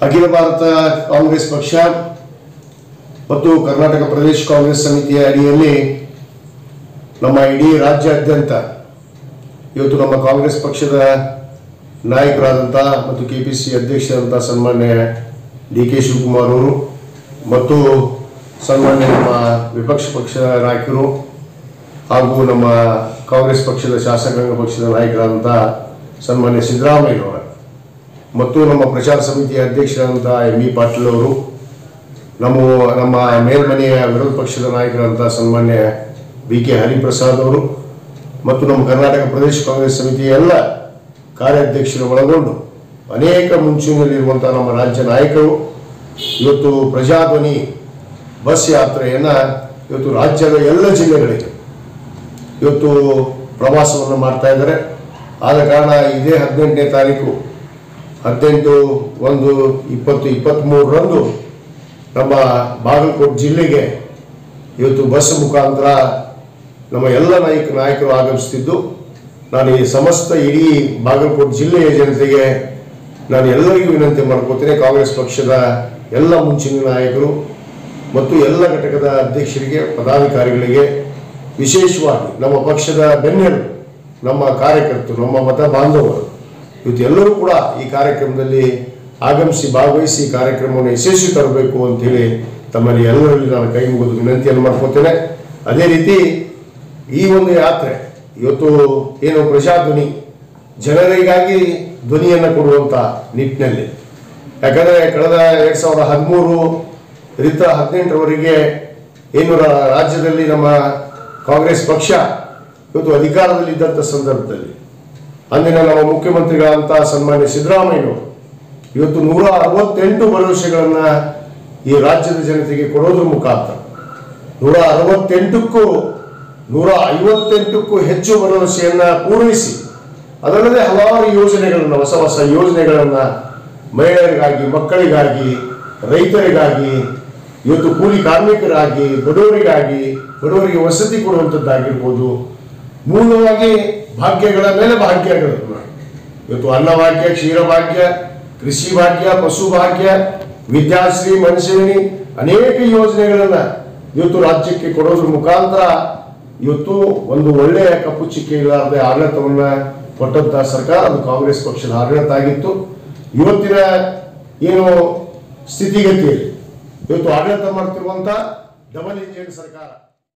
ಅಖಿಲ ಭಾರತ ಕಾಂಗ್ರೆಸ್ ಪಕ್ಷ ಮತ್ತು ಕರ್ನಾಟಕ ಪ್ರದೇಶ ಕಾಂಗ್ರೆಸ್ ಸಮಿತಿಯ ಅಡಿಯಲ್ಲಿ ನಮ್ಮ ಇಡೀ ರಾಜ್ಯಾದ್ಯಂತ ಇವತ್ತು ನಮ್ಮ ಕಾಂಗ್ರೆಸ್ ಪಕ್ಷದ ನಾಯಕರಾದಂಥ ಮತ್ತು ಕೆ ಪಿ ಸಿ ಅಧ್ಯಕ್ಷರಾದಂಥ ಸನ್ಮಾನ್ಯ ಡಿ ಕೆ ಶಿವಕುಮಾರ್ ಅವರು ಮತ್ತು ಸನ್ಮಾನ್ಯ ನಮ್ಮ ವಿಪಕ್ಷ ಪಕ್ಷದ ನಾಯಕರು ಹಾಗೂ ನಮ್ಮ ಕಾಂಗ್ರೆಸ್ ಪಕ್ಷದ ಶಾಸಕಾಂಗ ಪಕ್ಷದ ನಾಯಕರಾದಂಥ ಸನ್ಮಾನ್ಯ ಸಿದ್ದರಾಮಯ್ಯನವರ ಮತ್ತು ನಮ್ಮ ಪ್ರಚಾರ ಸಮಿತಿಯ ಅಧ್ಯಕ್ಷರಾದಂಥ ಎಂ ಬಿ ಪಾಟೀಲ್ ಅವರು ನಮ್ಮ ನಮ್ಮ ಮೇಲ್ಮನೆಯ ವಿರೋಧ ಪಕ್ಷದ ನಾಯಕರಾದಂಥ ಸನ್ಮಾನ್ಯ ಬಿ ಕೆ ಹರಿಪ್ರಸಾದ್ ಅವರು ಮತ್ತು ನಮ್ಮ ಕರ್ನಾಟಕ ಪ್ರದೇಶ ಕಾಂಗ್ರೆಸ್ ಸಮಿತಿಯ ಎಲ್ಲ ಕಾರ್ಯಾಧ್ಯಕ್ಷರು ಒಳಗೊಂಡು ಅನೇಕ ಮುಂಚೂಣಿಯಲ್ಲಿರುವಂಥ ನಮ್ಮ ರಾಜ್ಯ ನಾಯಕರು ಇವತ್ತು ಪ್ರಜಾಧ್ವನಿ ಬಸ್ ಯಾತ್ರೆಯನ್ನು ಇವತ್ತು ರಾಜ್ಯದ ಎಲ್ಲ ಜಿಲ್ಲೆಗಳಿಗೆ ಇವತ್ತು ಪ್ರವಾಸವನ್ನು ಮಾಡ್ತಾ ಇದ್ದಾರೆ ಆದ ಕಾರಣ ಇದೇ ಹದಿನೆಂಟನೇ ತಾರೀಕು ಹದಿನೆಂಟು ಒಂದು ಇಪ್ಪತ್ತು ಇಪ್ಪತ್ತ್ಮೂರರಂದು ನಮ್ಮ ಬಾಗಲಕೋಟೆ ಜಿಲ್ಲೆಗೆ ಇವತ್ತು ಬಸ್ ಮುಖಾಂತರ ನಮ್ಮ ಎಲ್ಲ ನಾಯಕ ನಾಯಕರು ಆಗಮಿಸ್ತಿದ್ದು ನಾನು ಈ ಸಮಸ್ತ ಇಡೀ ಬಾಗಲಕೋಟೆ ಜಿಲ್ಲೆಯ ಜನತೆಗೆ ನಾನು ಎಲ್ಲರಿಗೂ ವಿನಂತಿ ಮಾಡ್ಕೋತೇನೆ ಕಾಂಗ್ರೆಸ್ ಪಕ್ಷದ ಎಲ್ಲ ಮುಂಚಿನ ನಾಯಕರು ಮತ್ತು ಎಲ್ಲ ಘಟಕದ ಅಧ್ಯಕ್ಷರಿಗೆ ಪದಾಧಿಕಾರಿಗಳಿಗೆ ವಿಶೇಷವಾಗಿ ನಮ್ಮ ಪಕ್ಷದ ಬೆನ್ನೆಲುಬು ನಮ್ಮ ಕಾರ್ಯಕರ್ತರು ನಮ್ಮ ಮತ ಬಾಂಧವರು ಇವತ್ತು ಎಲ್ಲರೂ ಕೂಡ ಈ ಕಾರ್ಯಕ್ರಮದಲ್ಲಿ ಆಗಮಿಸಿ ಭಾಗವಹಿಸಿ ಈ ಕಾರ್ಯಕ್ರಮವನ್ನು ಯಶಸ್ವಿ ತರಬೇಕು ಅಂತೇಳಿ ತಮ್ಮಲ್ಲಿ ಎಲ್ಲರಲ್ಲಿ ನಾನು ಕೈ ಮುಗಿದು ವಿನಂತಿಯನ್ನು ಮಾಡ್ಕೋತೇನೆ ಅದೇ ರೀತಿ ಈ ಒಂದು ಯಾತ್ರೆ ಇವತ್ತು ಏನು ಪ್ರಜಾಧ್ವನಿ ಜನರಿಗಾಗಿ ಧ್ವನಿಯನ್ನು ಕೊಡುವಂಥ ನಿಟ್ಟಿನಲ್ಲಿ ಯಾಕಂದರೆ ಕಳೆದ ಎರಡು ಸಾವಿರದ ಹದಿಮೂರು ರಿತ ಹದಿನೆಂಟರವರೆಗೆ ಏನು ರಾ- ರಾಜ್ಯದಲ್ಲಿ ನಮ್ಮ ಕಾಂಗ್ರೆಸ್ ಪಕ್ಷ ಇವತ್ತು ಅಧಿಕಾರದಲ್ಲಿದ್ದಂಥ ಸಂದರ್ಭದಲ್ಲಿ ಅಂದಿನ ನಮ್ಮ ಮುಖ್ಯಮಂತ್ರಿಗಳಂತ ಸನ್ಮಾನ್ಯ ಸಿದ್ದರಾಮಯ್ಯನವರು ಇವತ್ತು ನೂರ ಅರವತ್ತೆಂಟು ಭರವಸೆಗಳನ್ನು ಈ ರಾಜ್ಯದ ಜನತೆಗೆ ಕೊಡೋದ್ರ ಮುಖಾಂತರ ನೂರ ಅರವತ್ತೆಂಟಕ್ಕೂ ನೂರ ಐವತ್ತೆಂಟಕ್ಕೂ ಹೆಚ್ಚು ಭರವಸೆಯನ್ನ ಪೂರೈಸಿ ಅದಲ್ಲದೆ ಹಲವಾರು ಯೋಜನೆಗಳನ್ನು ಹೊಸ ಹೊಸ ಯೋಜನೆಗಳನ್ನು ಮಹಿಳೆಯರಿಗಾಗಿ ಮಕ್ಕಳಿಗಾಗಿ ರೈತರಿಗಾಗಿ ಇವತ್ತು ಕೂಲಿ ಕಾರ್ಮಿಕರಾಗಿ ಬಡವರಿಗಾಗಿ ಬಡವರಿಗೆ ವಸತಿ ಕೊಡುವಂಥದ್ದಾಗಿರ್ಬೋದು ಮೂಲವಾಗಿ ಭಾಗ್ಯಗಳ ಮೇಲೆ ಭಾಗ್ಯಗಳು ಇವತ್ತು ಅನ್ನಭಾಗ್ಯ ಕ್ಷೀರಭಾಗ್ಯ ಕೃಷಿ ಭಾಗ್ಯ ಪಶು ಭಾಗ್ಯ ವಿದ್ಯಾಶ್ರೀ ಮನುಷ್ಯನಿ ಅನೇಕ ಯೋಜನೆಗಳನ್ನ ಇವತ್ತು ರಾಜ್ಯಕ್ಕೆ ಕೊಡೋದ್ರ ಮುಖಾಂತರ ಇವತ್ತು ಒಂದು ಒಳ್ಳೆಯ ಕಪ್ಪು ಚಿಕ್ಕೆ ಇಲ್ಲದೆ ಆಡಳಿತವನ್ನ ಕೊಟ್ಟಂತ ಸರ್ಕಾರ ಅದು ಕಾಂಗ್ರೆಸ್ ಪಕ್ಷದ ಆಡಳಿತ ಆಗಿತ್ತು ಇವತ್ತಿನ ಏನು ಸ್ಥಿತಿಗತಿಯಲ್ಲಿ ಇವತ್ತು ಆಡಳಿತ ಮಾಡ್ತಿರುವಂತ ಡಬಲ್ ಇಂಜಿನ್ ಸರ್ಕಾರ